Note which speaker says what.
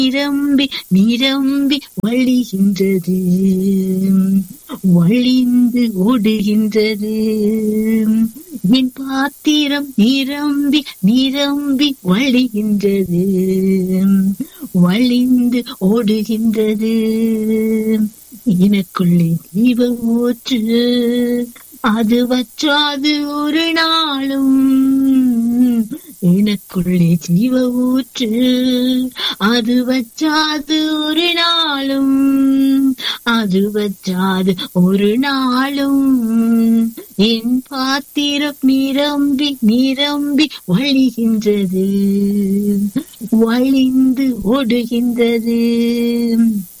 Speaker 1: நிரம்பி நிரம்பி வழிகின்றது வழிந்து ஓடுகின்றது என் பாத்திரம் நிரம்பி நிரம்பி வழிகின்றது வழிந்து ஓடுகின்றது எனக்குள்ளே ஜீவ ஊற்று அது வற்றாது ஒரு நாளும் எனக்குள்ளே ஜீவ ஊற்று அது வச்சாது ஒரு நாளும் அது வச்சாது ஒரு நாளும் என் பாத்திரம் நிரம்பி நிரம்பி வழிகின்றது வழிந்து ஓடுகின்றது